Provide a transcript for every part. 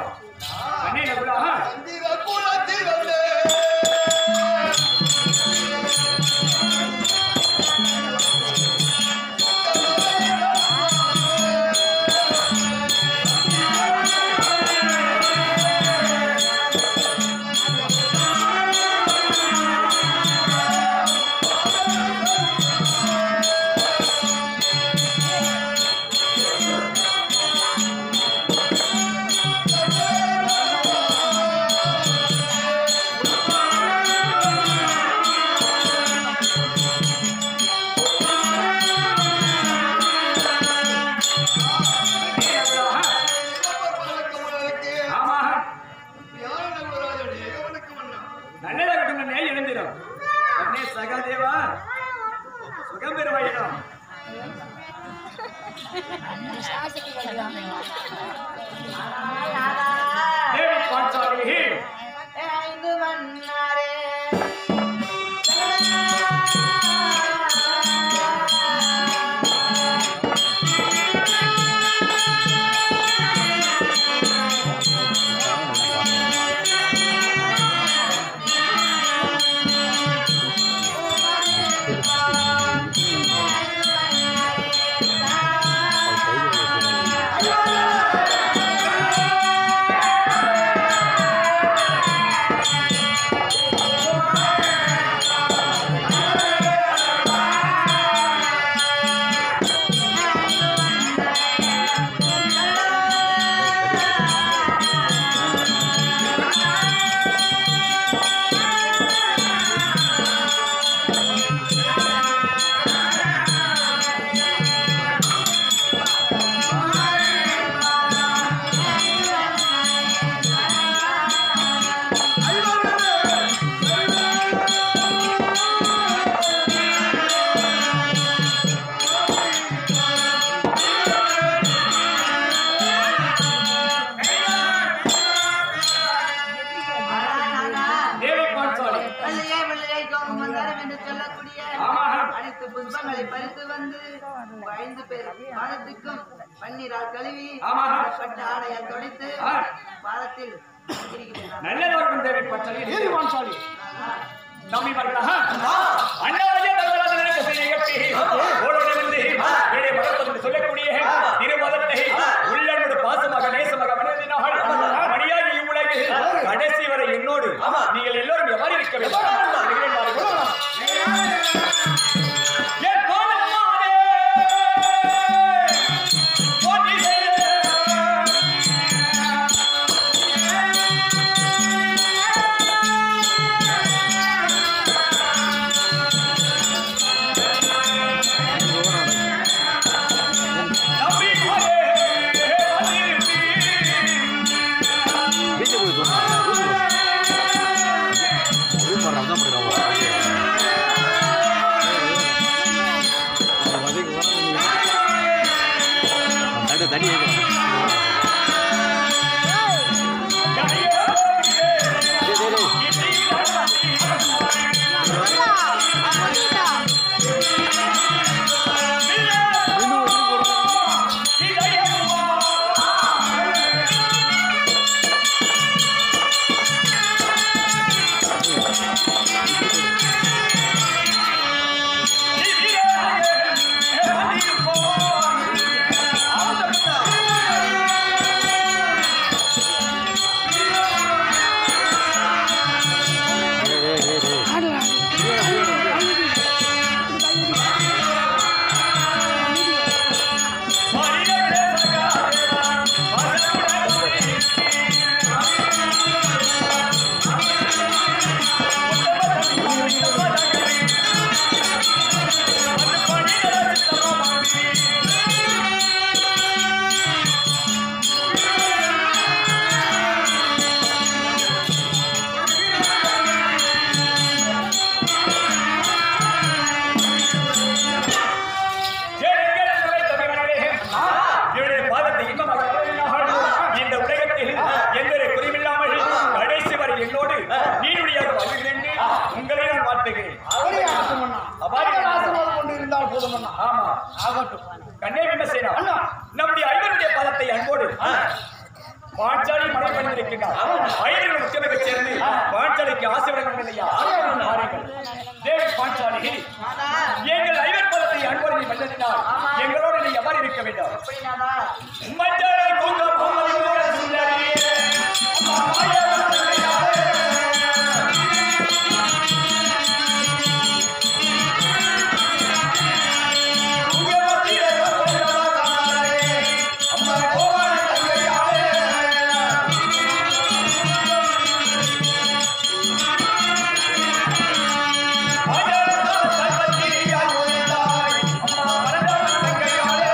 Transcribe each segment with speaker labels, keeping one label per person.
Speaker 1: அண்ணே நகுலா
Speaker 2: சந்திர குலத்திலே இளவரசர்களுக்கு
Speaker 1: ஆமா
Speaker 2: யார் நகுலராஜன் ஏகவனுக்கு மன்னா
Speaker 1: நல்லதாகட்டும் அண்ணே எழுந்திரும் அண்ணே சகாதேவா சுகம் பெறுவாயிடம் தேவி பாஞ்சாலி தேவி பாஞ்சாலி
Speaker 3: வள்ளியே வள்ளியை கோபம் வந்தாரம் என்று சொல்லக்கூடிய
Speaker 1: ஆமா.
Speaker 3: அனைத்து புஷ்பங்களை பறித்து வந்து உங்க ஐந்து பேர் பாதத்துக்கும் பன்னீரால் கழுவி
Speaker 1: ஆமா.
Speaker 3: பட்ட ஆடையால் துடைத்து
Speaker 1: ஆ.
Speaker 3: பாதத்தில் இருக்கிறேன்
Speaker 1: நல்லதாகட்டும் தேவி பாஞ்சாலி தேவி பாஞ்சாலி நம்பி வருகிறாா அண்ணாவதிய தங்கராஜனுக்கு செய்யப்பட்டு ஓடோடிருந்து என்னுடைய மகத்துவம் சொல்லக்கூடிய திருமதத்தை உள்ளன்போடு பாசமாக நேசமாக மனதினால் மணியாகி இவ்வுலகில் கடைசி வரை என்னோடு நீங்கள் எல்லோரும் எவ்வாறு இருக்க வேண்டும் வருகிறேன் பாருங்கள். என் பாதமானே, போற்றியே.
Speaker 4: தண்ணி
Speaker 1: என்னுடைய பாதத்தை இன்பமாக அடைந்தார்கள். இந்த உலகத்தில் எந்த குறைவில்லாமல் கடைசி வரை என்னோடு நீடுடியாக வாழ்கிறேன் என்று உங்களை நான் வாழ்த்துகிறேன்
Speaker 2: அப்படியே ஆகட்டும் அண்ணா.
Speaker 1: அவ்வாறு
Speaker 2: அவன் ஆசீர்வாதம் கொண்டு இருந்தால் போதும் அண்ணா.
Speaker 1: ஆமா
Speaker 2: ஆகட்டும்
Speaker 1: கண்ணே விமசேனா
Speaker 2: அண்ணா.
Speaker 1: நம்முடைய ஐவருடைய பாதத்தை அன்போடு பாஞ்சாலி மலை பண்ணிருக்கிறார் ஐவர்கள் முக்கியமாக சேர்ந்து பாஞ்சாலிக்கு ஆசை வழங்க இல்லையா பாருங்கள் தேவி பாஞ்சாலி
Speaker 3: நானா
Speaker 1: எங்கள் ஐவர் பதத்தை அன்பரை மன்னதினால் எங்களோடு நீ எவ்வாறு இருக்க வேண்டும்
Speaker 3: எப்படி நானா
Speaker 1: மஞ்சளை கொங்க பொங்கலை போல சுந்தரியே. உங்க மத்தியிலே கொண்டவளாரே. அம்மா கோவான தங்கையாரே. மஞ்சள் தங்கத்தியாய் உழைத்தாய். அம்மா மறந்தவன் தங்கையாரே.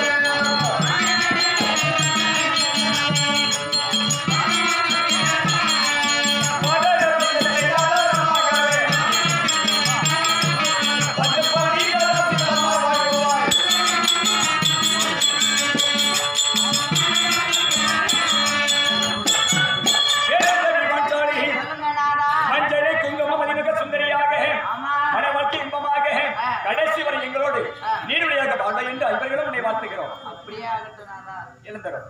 Speaker 3: சொல்லுங்க நானா
Speaker 1: மஞ்சளை குங்குமம் அதிமிக சுந்தரியாக
Speaker 3: ஆமா.
Speaker 1: மனவர்க்கு இன்பமாக கடைசி வரை எங்களோடு நீடுடையாக வாழ்ந்த என்று ஐவர்களும் உன்னை வாழ்த்துகிறோம்
Speaker 3: அப்படியே ஆகட்டும் நானா
Speaker 1: எழுந்தரும்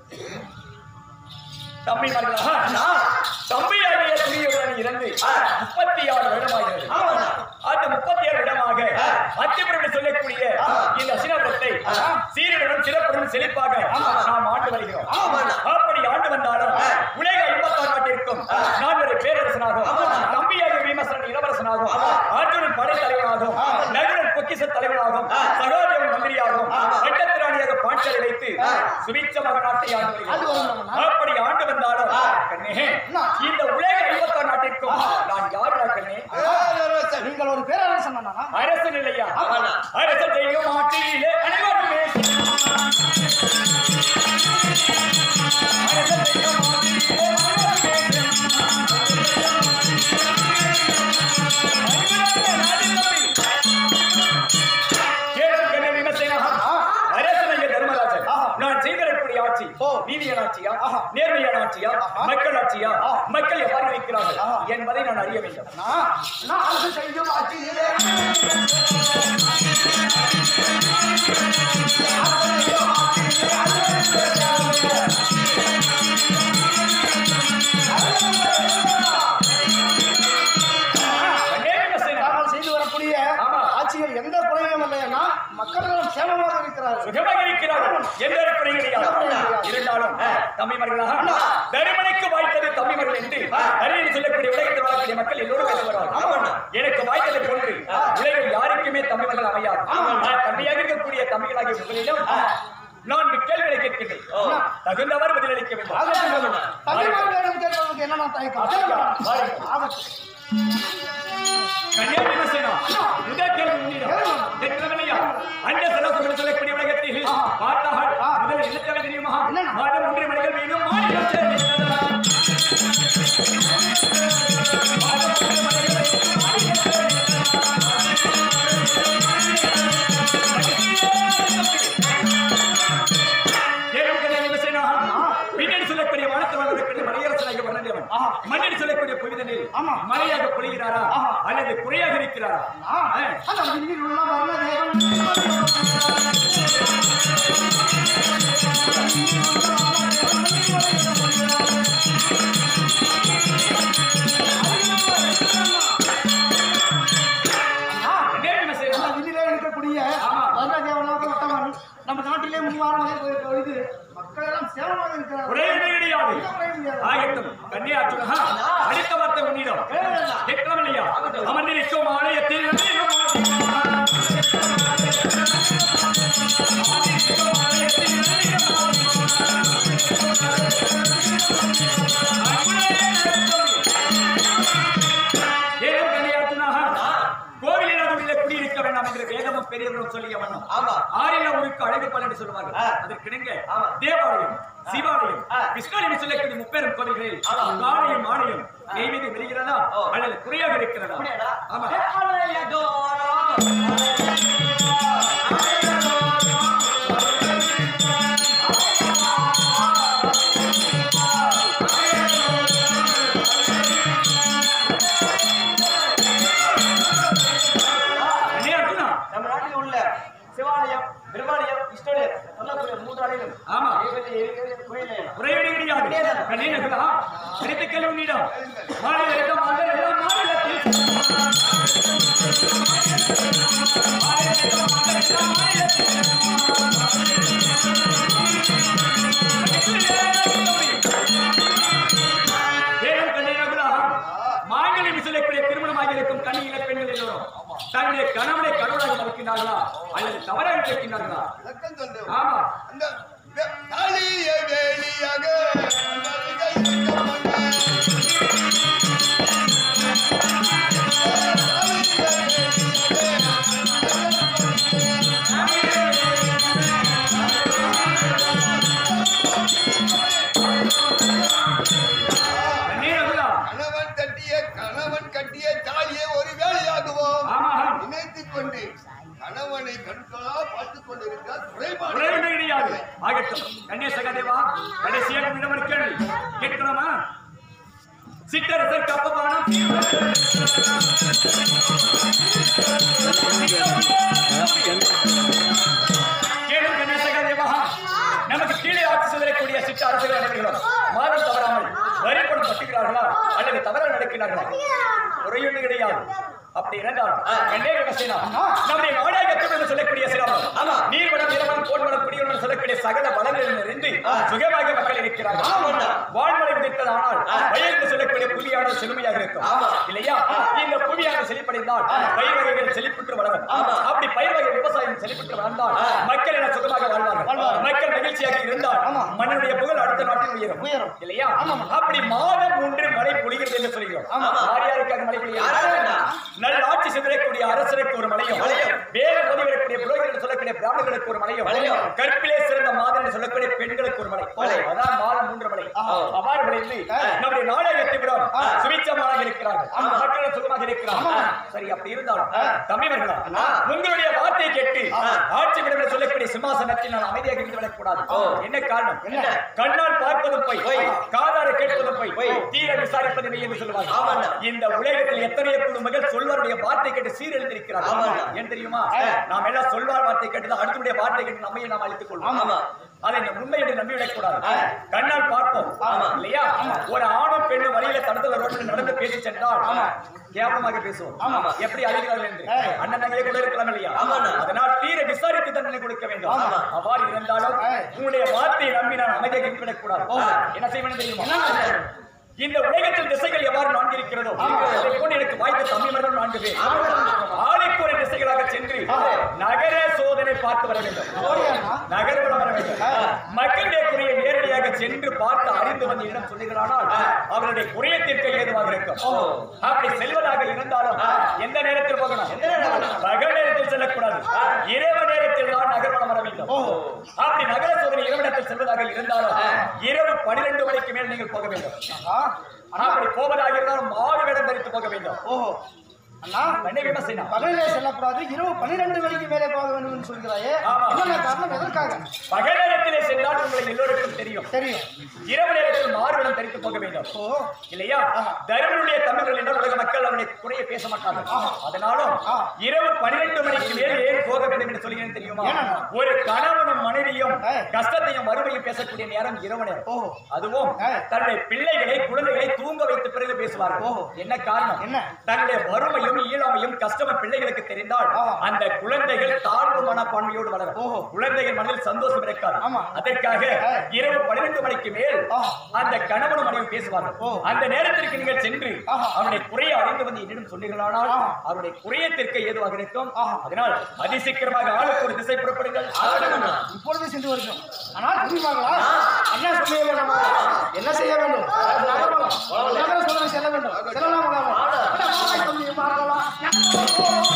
Speaker 1: தம்பி மகளா தம்பியாகிய துணியுடன் இறந்து முப்பத்தி ஆறு வருடமாகிறது அந்த முப்பத்தி ஆறு வருடமாக அத்திபுரம் சொல்லக்கூடிய இந்த அசினபுரத்தை சீருடன் சிறப்புடன் செழிப்பாக நாம் ஆண்டு வருகிறோம் அப்படி ஆண்டு வந்தாலும் உலக ஐம்பத்தாறு நாட்டிற்கும் நான் ஒரு பேரரசனாகும் தம்பியாக பீமசரன் இளவரசனாகும் அர்ஜுனன் படை தலைவனாகும் நகுலன் பொக்கிச தலைவனாகும் சகாதேவன் மந்திரியாகும் வட்டத்திராணியாக பாட்டலை வைத்து சுபிச்சமாக நாட்டை ஆண்டு வருகிறோம் அப்படி ஆண்டு வந்தாலும் கண்ணே இந்த உலக ஐம்பத்தாறு நாட்டிற்கும் நான் யாருடா கண்ணே
Speaker 2: நீங்கள் ஒரு பேரரசன் தானா
Speaker 1: அரசன் இல்லையா அரசன் செய்யும் ஆட்சியிலே அனைவருமே அரசன் செய்யும் ஆட்சியிலே அனைவருமே கேளும் கண்ணே விமர்சனம். அரசனைய தர்மராஜன் நான் செய்திருக்கக்கூடிய ஆட்சி நீதியான ஆட்சியா நேர்மையான ஆட்சியா மக்கள் ஆட்சியா மக்கள் எவ்வாறு இருக்கிறார்கள் என்பதை நான் அறிய வேண்டும்
Speaker 2: நான் அரசு செய்யும் ஆட்சியிலே
Speaker 1: கண்ணே விமர்சனம்.
Speaker 2: நாங்கள் செய்து வரக்கூடிய
Speaker 1: ஆமா.
Speaker 2: ஆட்சியில் எந்த குறையும் இல்லைன்னா மக்களிடம் சேமமாக இருக்கிறார்கள்
Speaker 1: சுகமாக இருக்கிறார்கள் எந்த ஒரு குறை கிடையாது இருந்தாலும் தம்பிமார்களாக தருமனுக்கு வாய்த்தது தம்பிமார்கள் என்று தருமன் சொல்லக்கூடிய உலகத்தில் வாழக்கூடிய மக்கள் எல்லோரும் பேசுவார்கள் எனக்கு வாய்த்தது போன்று உலகில் யாருக்குமே தம்பிமார்கள் அமையாது நான் தம்பியாக இருக்கக்கூடிய தம்பிகளாகிய உங்களிடம் நான் கேள்விகளை கேட்கின்றேன் தகுந்தவர் பதிலளிக்க வேண்டும்
Speaker 2: தமிழ்நாட்டிடம் கேட்பதற்கு என்னென்ன தயக்கம்
Speaker 1: வாருங்கள்.
Speaker 2: ஆகட்டும்.
Speaker 1: கன்னியா விமர்சனம் முதல் கேள்வி உன்னிடம் கேட்கவில்லையா அண்ட செலவு சொல்லக்கூடிய உலகத்தில் பார்த்தால் முதல் என்ன தேவை தெரியுமா மாதம் ஒன்றை மணிகள் மீண்டும் மாநிலம் சேர்ந்ததா? மாதம் ஒன்றை மணிகள் மீண்டும் மாநிலம் சேர்ந்ததா? ஏழும் கன்னியா விமர்சனம் பின்னாடி சொல்லக்கூடிய வானத்தில் வாழ்வதற்கு மலையரசனாக வர்ணதேவன் மண்ணில் சொல்லக்கூடிய புவிதனில் மலையாக பொழிகிறாரா அல்லது குறையாக இருக்கிறாரா
Speaker 2: ஆ, அந்த விண்ணில் உள்ள வர்ணதேவன்
Speaker 1: கன்னியா விமர்சனம்
Speaker 2: அந்த விண்ணிலே இருக்கக்கூடிய
Speaker 1: ஆமா.
Speaker 2: வர்ணதேவனாக விட்டவன் நம்ம நாட்டிலே முன்வாரமாக இது மக்கள் எல்லாம் சேமமாக இருக்கிறார்கள்
Speaker 1: ஒரே கிடையாது
Speaker 2: எந்த குறையும் கிடையாது.
Speaker 1: ஆகட்டும் கன்னியாச்சுனா அடுத்த வார்த்தை உன்னிடம் கேட்கலாம் இல்லையா அமர்ந்திருக்கும் ஆலயத்தில் ஏன் கன்னியாச்சுனாக கோவிலில் குடியிருக்க வேண்டாம் என்று வேதமும் பெரியவர்களும் சொல்லிய வண்ணம் ஆறில ஊருக்கு அழகு பலன் சொல்லுவார்கள் அதற்கிணங்க தேவாலயம் சிவாலயம் கிருஷ்ணாலயம் சொல்லக்கூடிய முப்பெரும் கோவில்களில் ஆலயம் ஆலயம் நெய்வேதி வெளிகிறதா அல்லது குறையாக இருக்கிறதா ஆமா அண்ணே அர்ஜுனா
Speaker 5: நம்ம நாட்டில் உள்ள சிவாலயம் பிரம்மாலயம் இஷ்டோலயம் சொல்லக்கூடிய மூன்று ஆலயம்
Speaker 1: ஆமா
Speaker 5: கோயில்
Speaker 1: குறையீடு கிடையாது கண்ணியர்களா பிரித்துக்கள் உன்னிடம் மாநிலம் மகர் எல்லாம் மாநிலத்தில் வேணும் கண்ணியர்களா மாங்கல்யம் சொல்லக்கூடிய திருமணமாக இருக்கும் கண்ணியில பெண்கள் எல்லோரும் தன்னுடைய கணவனை கடவுளாக மறுக்கிறார்களா அல்லது தவறாக கேட்கின்றார்களா
Speaker 6: விளக்கம் சொல்றேன்.
Speaker 1: ஆமா
Speaker 6: அந்த வே- தாலிய வேலியாக மல்லிகை கட்டப்பட்ட
Speaker 1: கண்ணியர்களா
Speaker 6: கணவன் தட்டிய கணவன் கட்டிய தாலியை ஒரு வேலையாகுவோம்
Speaker 1: ஆமா
Speaker 6: நினைத்துக் கொண்டு கணவனை கண்களா பார்த்துக் கொண்டிருக்கிறார் குறைபாடு
Speaker 1: குறைவுமே கிடையாது ஆகட்டும் கண்ணே சகதேவா கடைசியாக மீண்டும் ஒரு கேள்வி கேட்கலாமா சிற்றரசர் கப்பபானம் கேளும் கண்ணே சகதேவா நமக்கு கீழே ஆட்சி செல்லக்கூடிய சிற்ற அரசுகள் அனைவர்களும் மாதம் தவறாமல் வரிப்படம் பட்டுகிறார்களா அல்லது தவறாக நடக்கிறார்களா குறையுமே கிடையாது அப்படி இருந்தால் கண்டே என்ன செய்யலாம் நம்முடைய நாடகத்தில் என்று சொல்லக்கூடிய சிரமம் ஆமா நீர்வளம் நிலவளம் போன்வளம் குடிவளம் சொல்லக்கூடிய சகல வளங்களில் இருந்து சுகமாக மக்கள் இருக்கிறார்கள் வாழ்மலை விதித்ததானால் வயது சொல்லக்கூடிய புவியான செழுமையாக இருக்கும் இல்லையா இந்த புவியான செழிப்படைந்தால் பயிர் வகைகள் செழிப்புற்று வளரும் அப்படி பயிர் வகை விவசாயம் செழிப்புற்று வளர்ந்தால் மக்கள் என சுகமாக வாழ்வார்கள் மக்கள் மகிழ்ச்சியாக இருந்தால் மண்ணுடைய புகழ் அடுத்த நாட்டில் உயரும்
Speaker 2: உயரும்.
Speaker 1: இல்லையா அப்படி மாதம் மூன்று மழை பொழிகிறது என்று சொல்கிறோம் யார் யாருக்காக மழை பொழிகிறது நல்ல ஆட்சி சிதறக்கூடிய அரசருக்கு ஒரு மலையும் வேத ஓதி வரக்கூடிய புரோகிதர் என்று சொல்லக்கூடிய பிராமணர்களுக்கு ஒரு மலையும் கற்பிலே சிறந்த மாதம் என்று சொல்லக்கூடிய பெண்களுக்கு ஒரு மலை அதான் மாதம் மூன்று மலை அவ்வாறு விளைந்து நம்முடைய நாடகத்தை விட சுவிச்சமாக இருக்கிறார்கள் மக்கள் சுகமாக இருக்கிறார்கள் சரி அப்படி இருந்தாலும் தமிழர்களா உங்களுடைய வார்த்தையை கேட்டு ஆட்சி விடம் என்று சொல்லக்கூடிய சிம்மாசனத்தில் நான் அமைதியாக இருந்து விடக்கூடாது என்ன காரணம் கண்ணால் பார்ப்பதும் போய் காதார கேட்பதும் போய் தீர விசாரிப்பது மெய் என்று சொல்லுவாங்க இந்த உலகத்தில் எத்தனையோ குடும்பங்கள் சொல்வாருடைய வார்த்தை கேட்டு சீரழிந்திருக்கிறார்கள் ஏன் தெரியுமா நாம் எல்லாம் சொல்வார் வார்த்தை கேட்டு தான் அடுத்தவருடைய வார்த்தை கேட்டு நம்மையை நாம் அழித்துக் கொள்வோம் அதை இந்த உண்மை என்று நம்பி விடக்கூடாது கண்ணால் பார்ப்போம் இல்லையா ஒரு ஆணும் பெண்ணும் வழியில தடத்துல ரோட்டில் நடந்து பேசி சென்றால் கேவலமாக பேசுவோம் எப்படி அழிகிறார்கள் என்று அண்ணன் தங்கையே கூட இருக்கலாம் இல்லையா அதனால் தீர விசாரித்து தண்டனை கொடுக்க வேண்டும் அவ்வாறு இருந்தாலும் உங்களுடைய வார்த்தையை நம்பி நான் அமைதியாக இருந்துவிடக்கூடாது என்ன செய்வேன் தெரியுமா இந்த உலகத்தில் திசைகள் எவ்வாறு நான்கு இருக்கிறதோ அதை போன்று எனக்கு வாய்த்த தமிழ் மன்றம் நான்கு பேர் ஆளுக்கு ஒரு திசைகளாக சென்று நகர சோதனை பார்த்து வர வேண்டும் நகர்வலம் வர வேண்டும் மக்களுடைய குறையை நேரடியாக சென்று பார்த்து அறிந்து வந்து இடம் சொல்லுகிறானால் அவருடைய குறையத்திற்கு ஏதுவாக இருக்கும் அப்படி செல்வதாக இருந்தாலும் எந்த நேரத்தில் போகணும் பகல் நேரத்தில் செல்லக்கூடாது இரவு நேரத்தில் தான் நகர்வலம் வர வேண்டும் அப்படி நகர சோதனை இரவிடத்தில் செல்வதாக இருந்தாலும் இரவு பனிரெண்டு மணிக்கு மேல் நீங்கள் போக வேண்டும் அப்படி போவதாக இருந்தாலும் மாறு வேடம் தரித்து போக வேண்டும்
Speaker 2: ஓஹோ அண்ணா
Speaker 1: கண்ணை விமர்சனம்
Speaker 2: பகலிலே செல்லக்கூடாது இரவு பன்னிரண்டு மணிக்கு மேலே போக வேண்டும் என்று சொல்கிறாயே
Speaker 1: ஆமா.
Speaker 2: என்ன காரணம் எதற்காக
Speaker 1: பகல் நேரத்திலே சென்றால் உங்களை எல்லோருக்கும் தெரியும்
Speaker 2: தெரியும்
Speaker 1: இரவு நேரத்தில் மாறுவிடம் தரித்து போக வேண்டும்
Speaker 2: ஓ
Speaker 1: இல்லையா தருமனுடைய தமிழர்கள் என்றால் உலக மக்கள் அவருடைய குறைய பேச மாட்டார்கள் அதனாலும் இரவு பனிரெண்டு மணிக்கு மேல் ஏன் போக வேண்டும் என்று சொல்கிறேன் தெரியுமா
Speaker 2: ஏனண்ணா?
Speaker 1: ஒரு கணவனும் மனைவியும்
Speaker 2: ஆ.
Speaker 1: கஷ்டத்தையும் வறுமையும் பேசக்கூடிய நேரம் இரவு நேரம்
Speaker 2: ஓஹோ
Speaker 1: அதுவும்
Speaker 2: ஆ.
Speaker 1: தன்னுடைய பிள்ளைகளை குழந்தைகளை தூங்க வைத்த பிறகு பேசுவார்கள்
Speaker 2: ஓஹோ.
Speaker 1: என்ன காரணம்
Speaker 2: என்ன?
Speaker 1: தன்னுடைய வறுமையும் இயலாமையும் கஷ்டமும் பிள்ளைகளுக்கு தெரிந்தால்
Speaker 2: ஆமா.
Speaker 1: அந்த குழந்தைகள் தாழ்வு மனப்பான்மையோடு வளரும்
Speaker 2: ஓஹோ.
Speaker 1: குழந்தைகள் மனதில் சந்தோஷம் இருக்காது
Speaker 2: ஆமா.
Speaker 1: அதற்காக
Speaker 2: ஆ.
Speaker 1: இரவு பன்னிரண்டு மணிக்கு மேல்
Speaker 2: ஆ.
Speaker 1: அந்த கணவனும் மனைவி பேசுவார்கள்
Speaker 2: ஓ.
Speaker 1: அந்த நேரத்திற்கு நீங்கள் சென்று
Speaker 2: ஆஹா.
Speaker 1: அவனுடைய குறையை அறிந்து வந்து என்னிடம் சொன்னீர்களானால்
Speaker 2: ஆஹா.
Speaker 1: அவருடைய குறையத்திற்கு ஏதுவாக இருக்கும்
Speaker 2: ஆஹா.
Speaker 1: அதனால் அதிசீக்கிரமாக ஆளுக்கு ஒரு திசை புறப்படுங்கள்
Speaker 2: இப்பொழுது சென்று வருகிறோம் ஆனால் புரியுமாங்களா என்ன செய்ய வேண்டும் என்ன செய்ய வேண்டும் நகரம் நகர சோதனை செல்ல வேண்டும் செல்லலாம் பார்க்கலாம்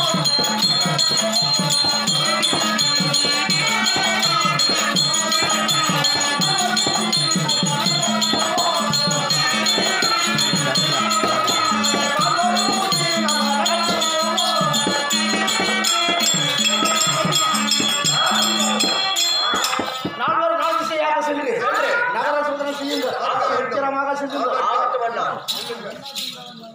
Speaker 2: நால்வர் நாள் திசையாக சென்று நகர சோதனை செய்யுங்கள் சீக்கிரமாக சென்று